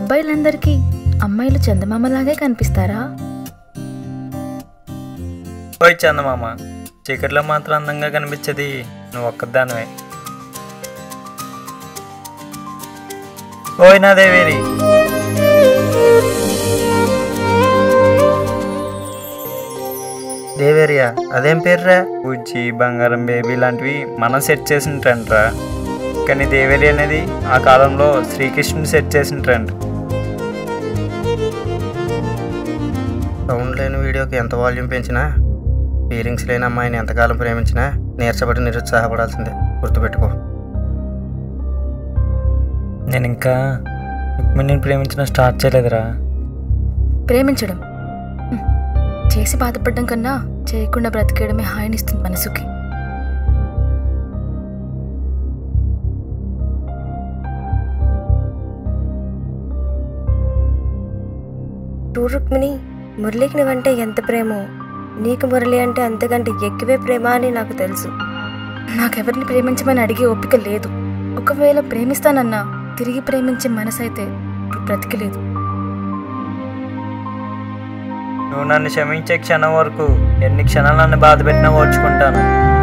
అబ్బాయిలందరికీ అమ్మాయిలు చందమామలాగే కనిపిస్తారా పోయి చందమామ చీకట్లో మాత్రం అందంగా కనిపించేది నువ్వు ఒక్కదానివే ఓయ్ నా దేవేరి దేవేరియా అదేం పేర్రా బుజ్జి బంగారం బేబీ లాంటివి మనం సెట్ చేసిన ట్రెండ్ రా కానీ దేవేరి అనేది ఆ కాలంలో శ్రీకృష్ణుని సెట్ చేసిన ట్రెండ్ సౌండ్ లేని వీడియోకి ఎంత వాల్యూమ్ పెంచినా ఫీలింగ్స్ లేని అమ్మాయిని ఎంతకాలం ప్రేమించినా నీరసపడి నిరుత్సాహపడాల్సిందే గుర్తుపెట్టుకో నేను ఇంకా రుక్మిణిని ప్రేమించడం స్టార్ట్ చేయలేదురా ప్రేమించడం హ్మ్. చేసి బాధపడడం కన్నా చేయకుండా బ్రతికేయడమే హాయినిస్తుంది మనసుకి టూ రుక్మిణి మురళికి నువ్వంటే ఎంత ప్రేమో నీకు మురళి అంటే అంతకంటే ఎక్కువే ప్రేమ అని నాకు తెలుసు నాకెవరిని ప్రేమించమని అడిగే ఓపిక లేదు ఒకవేళ ప్రేమిస్తానన్నా తిరిగి ప్రేమించే మనసైతే ఇప్పుడు బ్రతికలేదు నువ్వు నన్ను క్షమించే క్షణం వరకు ఎన్ని క్షణాలు నన్ను బాధ పెట్టినా ఓర్చుకుంటాను